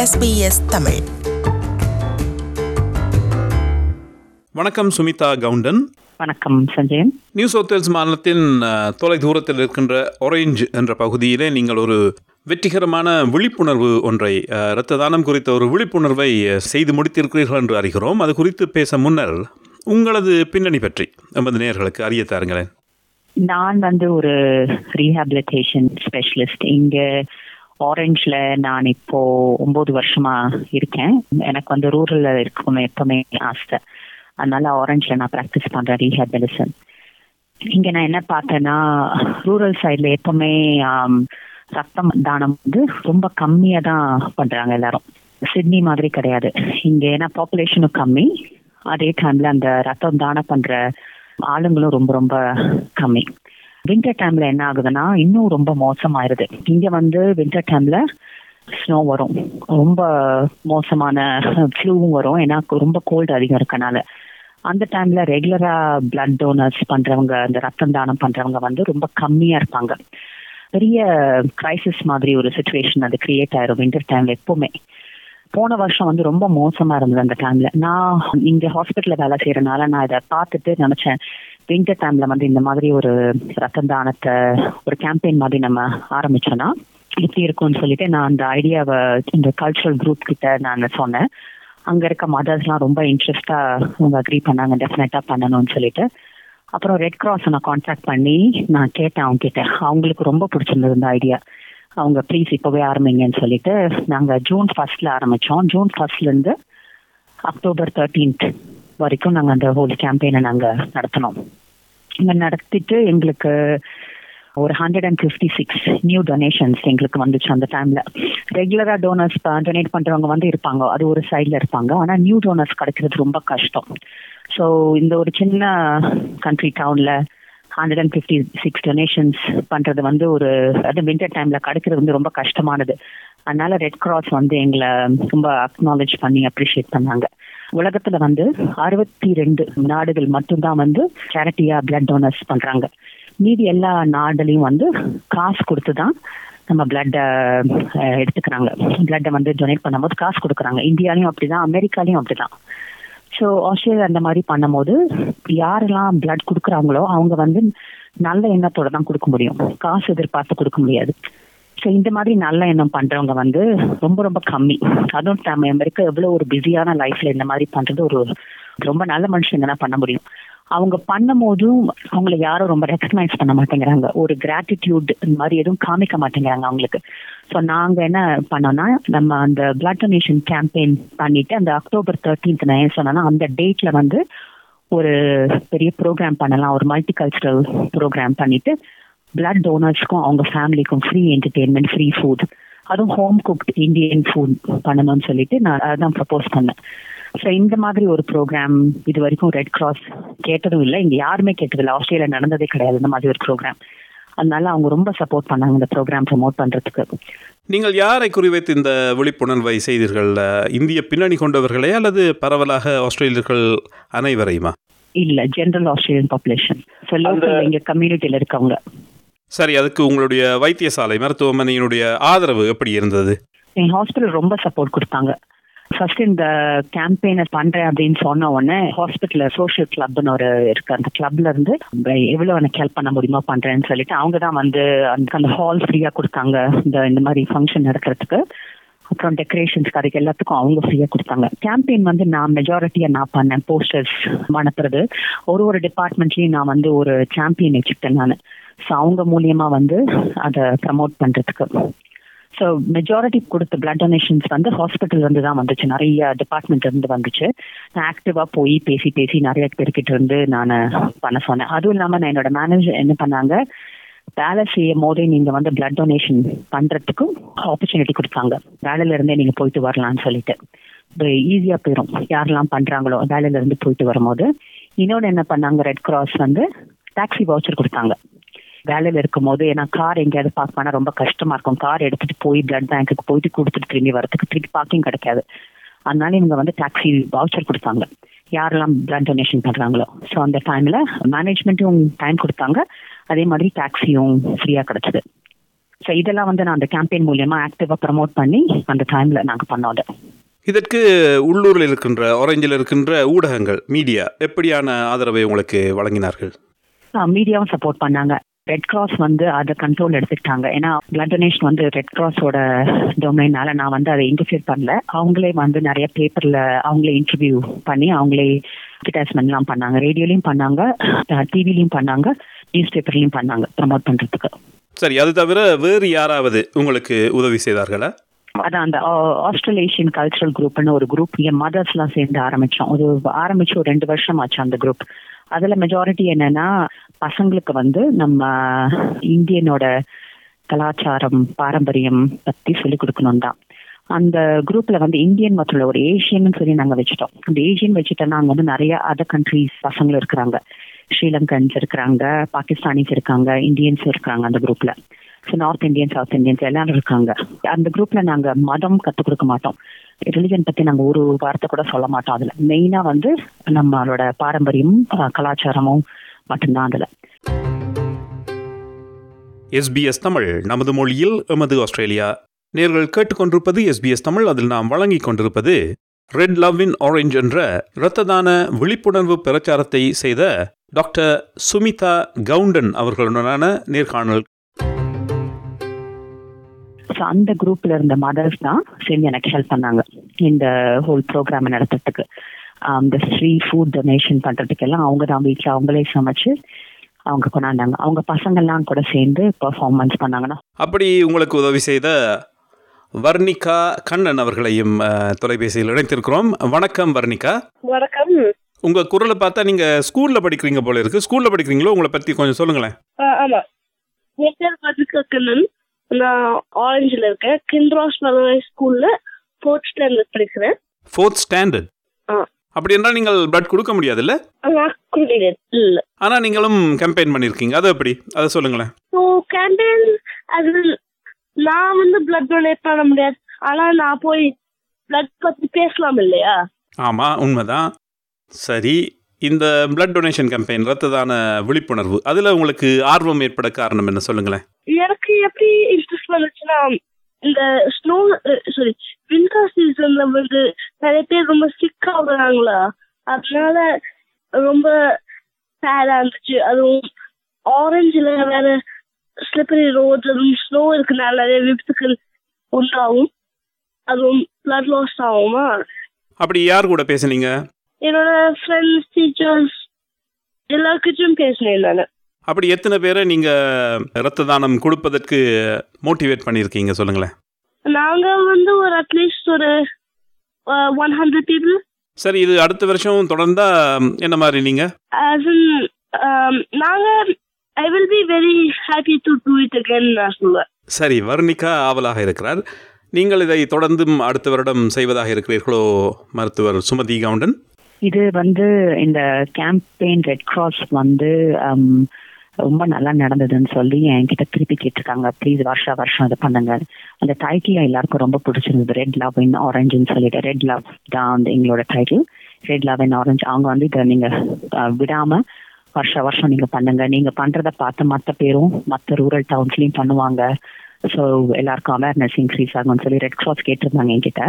SBS Tamil வணக்கம் சுமிதா கவுண்டன் வணக்கம் Sanjayan new south Wales மாநிலத்தின் அஹ், தொலை தூரத்தில் இருக்கின்ற ஒரேஞ்ச் என்ற பகுதியிலே நீங்கள் ஒரு வெற்றிகரமான விழிப்புணர்வு ஒன்றை அஹ், இரத்த தானம் குறித்த ஒரு விழிப்புணர்வை அஹ், செய்து முடித்திருக்கிறீர்கள் என்று அறிகிறோம் அது குறித்து பேச முன்னர் உங்களது பின்னணி பற்றி எமது நேயர்களுக்கு அறிய தாருங்களேன் நான் வந்து ஒரு ரீஹாபிலிட்டேஷன் ஸ்பெஷலிஸ்ட் இங்க ஆரஞ்சில் நான் இப்போ ஒன்பது வருஷமா இருக்கேன் எனக்கு வந்து ரூரல்ல இருக்கணும் எப்பவுமே ஆசை அதனால ஆரஞ்சில் நான் ப்ராக்டிஸ் பண்றேன் ரீஹாபிலிசன் இங்க நான் என்ன பார்த்தேன்னா ரூரல் சைட்ல எப்பவுமே ஆம், ரத்தம் தானம் வந்து ரொம்ப கம்மியா தான் பண்றாங்க எல்லாரும் சிட்னி மாதிரி கிடையாது இங்க ஏன்னா பாப்புலேஷனும் கம்மி அதே டைம்ல அந்த ரத்தம் தானம் பண்ற ஆளுங்களும் ரொம்ப ரொம்ப கம்மி வின்டர் டைம்ல என்ன ஆகுதுன்னா இன்னும் ரொம்ப மோசமாயிருது இங்க வந்து வின்டர் டைம்ல ஸ்னோ வரும் ரொம்ப மோசமான ஃப்ளூவும் வரும் ஏன்னா ரொம்ப கோல்டு அதிகம் இருக்கனால அந்த டைம்ல ரெகுலரா பிளட் டோனர்ஸ் பண்றவங்க அந்த ரத்தம் தானம் பண்றவங்க வந்து ரொம்ப கம்மியா இருப்பாங்க பெரிய கிரைசிஸ் மாதிரி ஒரு சுச்சுவேஷன் அது கிரியேட் ஆயிரும் வின்டர் டைம்ல எப்பவுமே போன வருஷம் வந்து ரொம்ப மோசமா இருந்தது அந்த டைம்ல நான் இங்க ஹாஸ்பிட்டல்ல வேலை செய்யறதுனால நான் இதை பார்த்துட்டு நினைச்சேன் வின்டர் டைம்ல வந்து இந்த மாதிரி ஒரு ரத்த தானத்தை ஒரு கேம்பெயின் மாதிரி நம்ம ஆரம்பிச்சோம்னா எப்படி இருக்கும்னு சொல்லிட்டு நான் அந்த ஐடியாவை இந்த கல்ச்சுரல் குரூப் கிட்ட நான் சொன்னேன் அங்க இருக்க மதர்ஸ்லாம் ரொம்ப இன்ட்ரெஸ்டா அவங்க அக்ரி பண்ணாங்க டெஃபினட்டா பண்ணணும்னு சொல்லிட்டு அப்புறம் ரெட் கிராஸ் நான் காண்டாக்ட் பண்ணி நான் கேட்டேன் அவங்க கிட்ட அவங்களுக்கு ரொம்ப பிடிச்சிருந்தது இந்த ஐடியா அவங்க ப்ளீஸ் இப்போவே ஆரம்பிங்கன்னு சொல்லிட்டு நாங்கள் ஜூன் ஃபர்ஸ்ட்ல ஆரம்பித்தோம் ஜூன் ஃபர்ஸ்ட்ல இருந்து அக்டோபர் தேர்ட்டீன்த் வரைக்கும் நாங்கள் அந்த ஹோல் கேம்பெயினை நாங்கள் நடத்தினோம் இங்கே நடத்திட்டு எங்களுக்கு ஒரு hundred and fifty six new donations எங்களுக்கு வந்துச்சு அந்த டைம்ல ரெகுலரா டோனர்ஸ் டொனேட் பண்றவங்க வந்து இருப்பாங்க அது ஒரு சைட்ல இருப்பாங்க ஆனா நியூ டோனர்ஸ் கிடைக்கிறது ரொம்ப கஷ்டம் ஸோ இந்த ஒரு சின்ன கண்ட்ரி டவுன்ல hundred and fifty six donations பண்றது வந்து ஒரு அது வின்டர் டைம்ல கிடைக்கிறது வந்து ரொம்ப கஷ்டமானது அதனால ரெட் கிராஸ் வந்து எங்களை ரொம்ப அக்னாலேஜ் பண்ணி அப்ரிஷியேட் பண்ணாங்க உலகத்துல வந்து அறுபத்தி ரெண்டு நாடுகள் மட்டும்தான் வந்து சேரிட்டியா பிளட் டோனர்ஸ் பண்றாங்க மீதி எல்லா நாடுலையும் வந்து காசு கொடுத்து தான் நம்ம பிளட்டை எடுத்துக்கிறாங்க பிளட்டை வந்து டொனேட் பண்ணும்போது காசு கொடுக்குறாங்க இந்தியாலையும் அப்படிதான் அமெரிக்காலையும் அப்படிதான் ஸோ ஆஸ்திரேலியா அந்த மாதிரி பண்ணும்போது யாரெல்லாம் பிளட் கொடுக்குறாங்களோ அவங்க வந்து நல்ல எண்ணத்தோட தான் கொடுக்க முடியும் காசு எதிர்பார்த்து கொடுக்க முடியாது ஸோ இந்த மாதிரி நல்ல எண்ணம் பண்றவங்க வந்து ரொம்ப ரொம்ப கம்மி அதுவும் நம்ம அமெரிக்கா எவ்வளவு ஒரு பிஸியான லைஃப்ல இந்த மாதிரி பண்றது ஒரு ரொம்ப நல்ல மனுஷங்க தான் பண்ண முடியும் அவங்க பண்ணும் போதும் அவங்கள யாரும் ரொம்ப ரெக்கக்னைஸ் பண்ண மாட்டேங்கிறாங்க ஒரு கிராட்டிடியூட் இந்த மாதிரி எதுவும் காமிக்க மாட்டேங்கிறாங்க அவங்களுக்கு ஸோ நாங்க என்ன பண்ணோம்னா நம்ம அந்த பிளட் டொனேஷன் கேம்பெயின் பண்ணிட்டு அந்த அக்டோபர் தேர்ட்டீன்த் நான் ஏன் சொன்னேன்னா அந்த டேட்ல வந்து ஒரு பெரிய ப்ரோக்ராம் பண்ணலாம் ஒரு மல்டி கல்ச்சரல் ப்ரோக்ராம் பண்ணிட்டு பிளட் டோனர்ஸ்க்கும் அவங்க ஃபேமிலிக்கும் ஃப்ரீ என்டர்டெயின்மெண்ட் ஃப்ரீ ஃபுட் அதுவும் ஹோம் குக்ட் இந்தியன் ஃபுட் பண்ணணும்னு சொல்லிட்டு நான் அதான் ப்ரப்போஸ் பண்ணேன் ஸோ இந்த மாதிரி ஒரு ப்ரோக்ராம் இது வரைக்கும் ரெட் கிராஸ் கேட்டதும் இல்லை இங்க யாருமே கேட்டதில்லை ஆஸ்திரேலியா நடந்ததே கிடையாது இந்த மாதிரி ஒரு ப்ரோக்ராம் அதனால அவங்க ரொம்ப சப்போர்ட் பண்ணாங்க இந்த ப்ரோக்ராம் ப்ரமோட் பண்றதுக்கு நீங்கள் யாரை குறிவைத்து இந்த விழிப்புணர்வை செய்தீர்கள் அஹ், இந்திய பின்னணி கொண்டவர்களே அல்லது பரவலாக ஆஸ்திரேலியர்கள் அனைவரையுமா இல்ல general Australian population so local எங்க கம்யூனிட்டியில இருக்கவங்க சரி அதுக்கு உங்களுடைய வைத்தியசாலை மருத்துவமனையினுடைய ஆதரவு எப்படி இருந்தது என் ஹாஸ்பிட்டல் ரொம்ப சப்போர்ட் கொடுத்தாங்க ஃபர்ஸ்ட் இந்த கேம்பெயினை பண்றேன் அப்படின்னு சொன்ன உடனே ஹாஸ்பிட்டல்ல சோஷியல் கிளப்னு ஒரு இருக்கு அந்த கிளப்ல இருந்து எவ்வளவு எனக்கு ஹெல்ப் பண்ண முடியுமோ பண்றேன்னு சொல்லிட்டு அவங்க தான் வந்து அந்த அந்த ஹால் ஃப்ரீயா கொடுத்தாங்க இந்த இந்த மாதிரி ஃபங்க்ஷன் நடக்கிறதுக்கு அப்புறம் டெக்கரேஷன்ஸ்க்கு அதுக்கு எல்லாத்துக்கும் அவங்க ஃப்ரீயா கொடுத்தாங்க கேம்பெயின் வந்து நான் மெஜாரிட்டியா நான் பண்ணேன் போஸ்டர்ஸ் அனுப்புறது ஒரு ஒரு டிபார்ட்மெண்ட்லயும் நான் வந்து ஒரு சாம்பியன் வச்சுக்கிட்டேன் நான் ஸோ அவங்க மூலியமா வந்து அதை ப்ரமோட் பண்றதுக்கு ஸோ மெஜாரிட்டி கொடுத்த பிளட் டொனேஷன்ஸ் வந்து ஹாஸ்பிட்டல் இருந்து தான் வந்துச்சு நிறைய டிபார்ட்மெண்ட் இருந்து வந்துச்சு நான் ஆக்டிவா போய் பேசி பேசி நிறைய பேர்கிட்ட இருந்து நான் பண்ண சொன்னேன் அதுவும் இல்லாம நான் என்னோட மேனேஜர் என்ன பண்ணாங்க வேலை செய்யும் போதே நீங்க வந்து பிளட் டொனேஷன் பண்றதுக்கும் ஆப்பர்ச்சுனிட்டி கொடுத்தாங்க வேலையில இருந்தே நீங்க போயிட்டு வரலாம்னு சொல்லிட்டு ஈஸியா போயிடும் யாரெல்லாம் பண்றாங்களோ வேலையில இருந்து போயிட்டு வரும்போது இன்னொன்று என்ன பண்ணாங்க ரெட் கிராஸ் வந்து டாக்ஸி வவுச்சர் கொடுத்தாங்க வேலையில இருக்கும் போது ஏன்னா கார் எங்கேயாவது பார்க் பண்ணா ரொம்ப கஷ்டமா இருக்கும் கார் எடுத்துட்டு போய் பிளட் பேங்க்குக்கு போயிட்டு கொடுத்துட்டு திரும்பி வரதுக்கு திருப்பி பார்க்கிங் கிடைக்காது அதனால இவங்க வந்து டாக்ஸி வவுச்சர் கொடுத்தாங்க யாரெல்லாம் பிளட் டொனேஷன் பண்றாங்களோ ஸோ அந்த டைம்ல மேனேஜ்மெண்ட்டும் டைம் கொடுத்தாங்க அதே மாதிரி டாக்ஸியும் ஃப்ரீயா கிடைச்சது ஸோ இதெல்லாம் வந்து நான் அந்த கேம்பெயின் மூலியமா ஆக்டிவா ப்ரமோட் பண்ணி அந்த டைம்ல நாங்க பண்ணோம் அதை இதற்கு உள்ளூரில் இருக்கின்ற ஆரஞ்சில் இருக்கின்ற ஊடகங்கள் மீடியா எப்படியான ஆதரவை உங்களுக்கு வழங்கினார்கள் மீடியாவும் சப்போர்ட் பண்ணாங்க ரெட் கிராஸ் வந்து அதை கண்ட்ரோல் எடுத்துக்கிட்டாங்க ஏன்னா பிளட் டொனேஷன் வந்து ரெட் கிராஸோட டொமைனால நான் வந்து அதை இன்டர்ஃபியர் பண்ணல அவங்களே வந்து நிறைய பேப்பர்ல அவங்களே இன்டர்வியூ பண்ணி அவங்களே அட்வர்டைஸ்மெண்ட்லாம் பண்ணாங்க ரேடியோலையும் பண்ணாங்க டிவிலையும் பண்ணாங்க நியூஸ் பேப்பர்லையும் பண்ணாங்க ப்ரமோட் பண்றதுக்கு சரி அது தவிர வேறு யாராவது உங்களுக்கு உதவி செய்தார்களா அதான் அந்த ஆஸ்திரேலேஷியன் கல்ச்சரல் குரூப்னு ஒரு குரூப் என் மதர்ஸ்லாம் சேர்ந்து ஆரம்பிச்சோம் ஒரு ஆரம்பிச்சு ஒரு ரெண்டு வருஷம் ஆச்சு அந்த குரூப் அதுல மெஜாரிட்டி என்னன்னா பசங்களுக்கு வந்து நம்ம இந்தியனோட கலாச்சாரம் பாரம்பரியம் பத்தி சொல்லிக் கொடுக்கணும் தான் அந்த குரூப்ல வந்து இந்தியன் மற்றும் ஒரு ஏஷியன் சொல்லி நாங்க வச்சுட்டோம் அந்த ஏஷியன் வச்சுட்டோம்னா அங்க வந்து நிறைய அதர் கண்ட்ரிஸ் பசங்களும் இருக்கிறாங்க ஸ்ரீலங்கன்ஸ் இருக்கிறாங்க பாகிஸ்தானிஸ் இருக்காங்க இந்தியன்ஸ் இருக்காங்க அந்த குரூப்ல so north Indian south Indians எல்லாரும் இருக்காங்க அந்த குரூப்ல நாங்க மதம் கற்றுக் கொடுக்க மாட்டோம் ரிலிஜன் பத்தி நாங்க ஒரு வார்த்தை கூட சொல்ல மாட்டோம் அதுல மெயினா வந்து நம்மளோட பாரம்பரியமும் கலாச்சாரமும் மட்டும்தான் அதுல எஸ்பிஎஸ் தமிழ் நமது மொழியில் எமது ஆஸ்திரேலியா நேர்கள் கேட்டுக்கொண்டிருப்பது எஸ்பிஎஸ் தமிழ் அதில் நாம் வழங்கிக் கொண்டிருப்பது ரெட் லவ் இன் ஆரஞ்ச் என்ற இரத்த தான விழிப்புணர்வு பிரச்சாரத்தை செய்த டாக்டர் சுமிதா கவுண்டன் அவர்களுடனான நேர்காணல் ஸோ அந்த குரூப்ல இருந்த மதர்ஸ் தான் சேர்ந்து எனக்கு ஹெல்ப் பண்ணாங்க இந்த ஹோல் ப்ரோக்ராம் நடத்துறதுக்கு இந்த ஃப்ரீ ஃபுட் டொனேஷன் பண்றதுக்கு எல்லாம் அவங்க தான் வீட்டில் அவங்களே சமைச்சு அவங்க கொண்டாந்தாங்க அவங்க பசங்கள்லாம் கூட சேர்ந்து பெர்ஃபார்மன்ஸ் பண்ணாங்கன்னா அப்படி உங்களுக்கு உதவி செய்த வர்ணிகா கண்ணன் அவர்களையும் தொலைபேசியில் இணைத்திருக்கிறோம் வணக்கம் வர்ணிகா வணக்கம் உங்க குரலை பார்த்தா நீங்க ஸ்கூல்ல படிக்கிறீங்க போல இருக்கு ஸ்கூல்ல படிக்கிறீங்களோ உங்களை பத்தி கொஞ்சம் சொல்லுங்களேன் ஆமா என் பேர் வர்ணிகா கண்ணன் நான் ஆரஞ்சில் இருக்கேன் கிண்ட்ராஸ் மெலவை ஸ்கூல்ல ஃபோர்த் ஸ்டாண்டர்ட் படிக்கிறேன் ஃபோர்த் ஸ்டாண்டர்ட் ஆ. அப்படி என்றால் நீங்கள் பிளட் கொடுக்க முடியாதுல்ல நான் குடிக்கிறேன் இல்ல ஆனா நீங்களும் கேம்பெயின் பண்ணிருக்கீங்க அது எப்படி அதை சொல்லுங்களேன் ஸோ கேம்பெயின் அது நான் வந்து பிளட் டொனேட் பண்ண முடியாது ஆனா நான் போய் பிளட் பத்தி பேசலாம் இல்லையா ஆமா உண்மைதான் சரி இந்த பிளட் டொனேஷன் கேம்பெயின் ரத்த தான விழிப்புணர்வு அதுல உங்களுக்கு ஆர்வம் ஏற்பட காரணம் என்ன சொல்லுங்களேன் எனக்கு எப்படி இன்ட்ரெஸ்ட் வந்துச்சுன்னா இந்த ஸ்னோ சாரி வின்டர் சீசன்ல வந்து நிறைய பேர் ரொம்ப சிக் ஆகுறாங்களா அதனால ரொம்ப சேடா இருந்துச்சு அதுவும் ஆரஞ்சுல வேற ஸ்லிப்பரி ரோட்ஸ் அதுவும் ஸ்னோ இருக்கனால நிறைய விபத்துக்கள் உண்டாகும் அதுவும் பிளட் லாஸ் ஆகுமா அப்படி யார் கூட பேசுனீங்க என்னோட ஃப்ரெண்ட்ஸ் டீச்சர்ஸ் எல்லாருக்கிட்டையும் பேசினேன் நான் அப்படி எத்தனை பேரை நீங்க ரத்த தானம் கொடுப்பதற்கு மோட்டிவேட் பண்ணியிருக்கீங்க சொல்லுங்களேன் நாங்க வந்து ஒரு அட்லீஸ்ட் ஒரு ஒன் ஹண்ட்ரட் பீப்புள் சரி இது அடுத்த வருஷம் தொடர்ந்தா என்ன மாதிரி நீங்க as in um, நாங்க I will be very happy to do it again நான் சொல்லுவேன் சரி வர்ணிகா ஆவலாக இருக்கிறார் நீங்கள் இதை தொடர்ந்தும் அடுத்த வருடம் செய்வதாக இருக்கிறீர்களோ மருத்துவர் சுமதி கவுண்டன் இது வந்து இந்த கேம்பெயின் ரெட் கிராஸ் வந்து um, ரொம்ப நல்லா நடந்ததுன்னு சொல்லி என்கிட்ட திருப்பி கேட்டிருக்காங்க ப்ளீஸ் வருஷா வருஷம் இது பண்ணுங்க அந்த டைட்டில் எல்லாருக்கும் ரொம்ப பிடிச்சிருந்தது ரெட் லவ் இன் ஆரஞ்சுன்னு சொல்லிட்டு ரெட் லவ் தான் வந்து எங்களோட title red love in orange அவங்க வந்து இதை நீங்க அஹ், விடாம வருஷ வருஷம் நீங்க பண்ணுங்க நீங்க பண்றத பார்த்து மற்ற பேரும் மற்ற ரூரல் டவுன்ஸ்லயும் பண்ணுவாங்க ஸோ எல்லாருக்கும் அவேர்னஸ் இன்க்ரீஸ் ஆகும்னு சொல்லி ரெட் கிராஸ் கேட்டிருந்தாங்க என்கிட்ட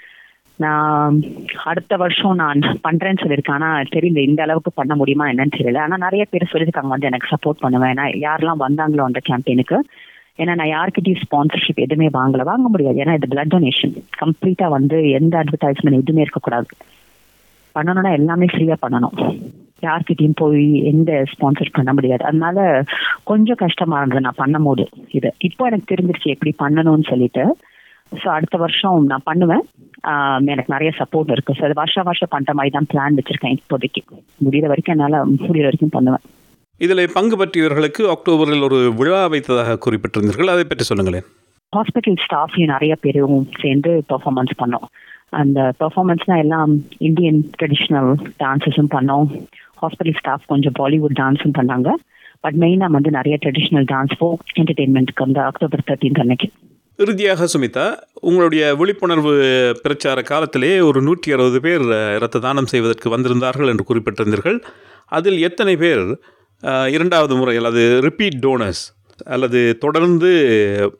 நான் அடுத்த வருஷம் நான் பண்றேன்னு சொல்லியிருக்கேன் ஆனா தெரியல இந்த அளவுக்கு பண்ண முடியுமா என்னன்னு தெரியல ஆனா நிறைய பேர் சொல்லியிருக்காங்க வந்து எனக்கு சப்போர்ட் பண்ணுவேன் ஏன்னா யாரெல்லாம் வந்தாங்களோ அந்த கேம்பெயினுக்கு ஏன்னா நான் யார்கிட்டயும் ஸ்பான்சர்ஷிப் எதுவுமே வாங்கல வாங்க முடியாது ஏன்னா இது பிளட் டொனேஷன் கம்ப்ளீட்டா வந்து எந்த அட்வர்டைஸ்மெண்ட் எதுவுமே இருக்கக்கூடாது பண்ணணும்னா எல்லாமே ஃப்ரீயா பண்ணணும் யார்கிட்டயும் போய் எந்த ஸ்பான்சர் பண்ண முடியாது அதனால கொஞ்சம் கஷ்டமா இருந்தது நான் பண்ணும் போது இது இப்போ எனக்கு தெரிஞ்சிருச்சு எப்படி பண்ணணும்னு சொல்லிட்டு ஸோ அடுத்த வருஷம் நான் பண்ணுவேன் ஆஹ் எனக்கு நிறைய சப்போர்ட் இருக்கு ஸோ அது வருஷம் வருஷம் பண்ற மாதிரி தான் பிளான் வச்சிருக்கேன் இப்போதைக்கு முடிகிற வரைக்கும் என்னால் முடிகிற வரைக்கும் பண்ணுவேன் இதில் பங்கு பற்றியவர்களுக்கு அக்டோபரில் ஒரு விழா வைத்ததாக குறிப்பிட்டிருந்தீர்கள் அதை பற்றி சொல்லுங்களேன் ஹாஸ்பிட்டல் ஸ்டாஃப்லையும் நிறைய பேரும் சேர்ந்து பெர்ஃபார்மன்ஸ் பண்ணோம் அந்த பெர்ஃபார்மன்ஸ்னா எல்லாம் இந்தியன் ட்ரெடிஷ்னல் டான்ஸஸும் பண்ணோம் ஹாஸ்பிட்டல் ஸ்டாஃப் கொஞ்சம் பாலிவுட் டான்ஸும் பண்ணாங்க பட் மெயினாக வந்து நிறைய ட்ரெடிஷ்னல் டான்ஸ் ஃபோக் என்டர்டெயின்மெண்ட்க்கு வந்து அக்டோபர் தேர்ட்டீன் அன்னைக்கு இறுதியாக சுமிதா உங்களுடைய விழிப்புணர்வு பிரச்சார காலத்திலே ஒரு நூற்றி அறுபது பேர் அஹ், இரத்த தானம் செய்வதற்கு வந்திருந்தார்கள் என்று குறிப்பிட்டிருந்தீர்கள் அதில் எத்தனை பேர் அஹ், இரண்டாவது முறை அல்லது ரிப்பீட் டோனர்ஸ் அல்லது தொடர்ந்து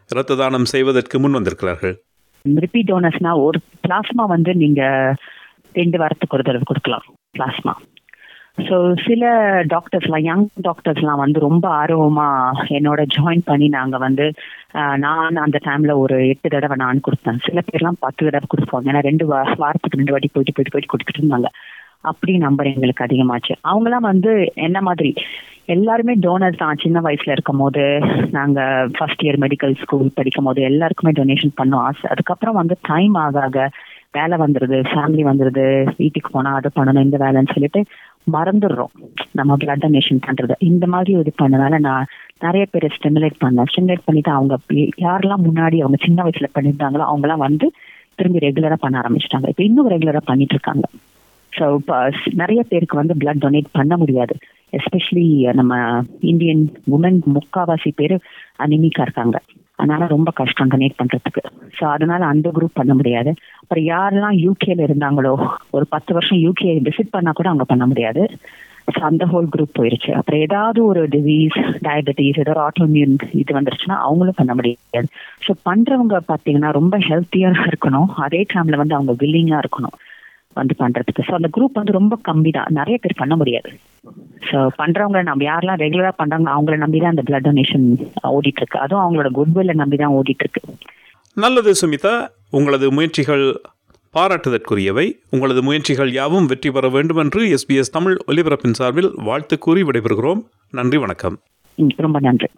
இரத்த தானம் செய்வதற்கு முன் வந்திருக்கிறார்கள் ரிப்பீட் டோனர்ஸ்னா ஒரு பிளாஸ்மா வந்து நீங்க ரெண்டு வாரத்துக்கு ஒரு தடவை கொடுக்கலாம் பிளாஸ்மா ஸோ சில டாக்டர்ஸ்லாம் யங் டாக்டர்ஸ்லாம் வந்து ரொம்ப ஆர்வமா என்னோட ஜாயின் பண்ணி நாங்கள் வந்து ஆஹ், நான் அந்த டைம்ல ஒரு எட்டு தடவை நான் கொடுத்தேன் சில பேர்லாம் பத்து தடவை கொடுப்போம் ஏன்னா ரெண்டு வா வாரத்துக்கு ரெண்டு வாட்டி போயிட்டு போயிட்டு போயிட்டு கொடுத்துட்டு இருந்தாங்க அப்படி நம்பர் எங்களுக்கு அதிகமாச்சு அவங்களாம் வந்து என்ன மாதிரி எல்லாருமே டோனர்ஸ் தான் சின்ன வயசுல இருக்கும் போது நாங்க ஃபர்ஸ்ட் இயர் மெடிக்கல் ஸ்கூல் படிக்கும் போது எல்லாருக்குமே டொனேஷன் பண்ணோம் ஆசை அதுக்கப்புறம் வந்து டைம் ஆக ஆக வேலை வந்துருது ஃபேமிலி வந்துருது வீட்டுக்கு போனா அது பண்ணணும் இந்த வேலைன்னு சொல்லிட்டு மறந்துடுறோம் நம்ம பிளட் டொனேஷன் பண்றது இந்த மாதிரி இது பண்ணனால நான் நிறைய பேரை ஸ்டிமுலேட் பண்ணேன் ஸ்டிமுலேட் பண்ணிட்டு அவங்க பி- யாரெல்லாம் முன்னாடி அவங்க சின்ன வயசுல பண்ணியிருந்தாங்களோ அவங்கலாம் வந்து திரும்பி ரெகுலரா பண்ண ஆரம்பிச்சிட்டாங்க இப்போ இன்னும் ரெகுலரா பண்ணிட்டு இருக்காங்க ஸோ இப்போ நிறைய பேருக்கு வந்து பிளட் டொனேட் பண்ண முடியாது எஸ்பெஷலி நம்ம இந்தியன் உமன் முக்காவாசி பேர் அனிமிக்கா இருக்காங்க அதனால ரொம்ப கஷ்டம் டொனேட் பண்றதுக்கு ஸோ அதனால அந்த குரூப் பண்ண முடியாது அப்புறம் யாரெல்லாம் யூகேல இருந்தாங்களோ ஒரு பத்து வருஷம் யூகே விசிட் பண்ணா கூட அவங்க பண்ண முடியாது ஸோ அந்த ஹோல் குரூப் போயிருச்சு அப்புறம் ஏதாவது ஒரு டிசீஸ் டயபெட்டிஸ் ஏதோ ஆட்டோமியூன் இது வந்துருச்சுன்னா அவங்களும் பண்ண முடியாது ஸோ பண்றவங்க பார்த்தீங்கன்னா ரொம்ப ஹெல்த்தியா இருக்கணும் அதே டைம்ல வந்து அவங்க வில்லிங்கா இருக்கணும் வந்து பண்றதுக்கு ஸோ அந்த குரூப் வந்து ரொம்ப கம்மி தான் நிறைய பேர் பண்ண முடியாது ஸோ பண்றவங்க நம்ம யாரெல்லாம் ரெகுலரா பண்றாங்க அவங்கள நம்பி தான் அந்த பிளட் டொனேஷன் ஓடிட்டு இருக்கு அதுவும் அவங்களோட குட்வில்ல நம்பி தான் ஓடிட்டு இருக்கு நல்லது சுமிதா உங்களது முயற்சிகள் பாராட்டுதற்குரியவை உங்களது முயற்சிகள் யாவும் வெற்றி பெற வேண்டும் என்று எஸ்பிஎஸ் தமிழ் ஒலிபரப்பின் சார்பில் வாழ்த்து கூறி விடைபெறுகிறோம் நன்றி வணக்கம் ம், ரொம்ப நன்றி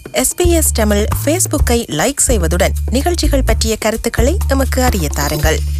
எஸ்பிஎஸ் தமிழ் ஃபேஸ்புக்கை லைக் செய்வதுடன் நிகழ்ச்சிகள் பற்றிய கருத்துக்களை எமக்கு அறிய தாருங்கள்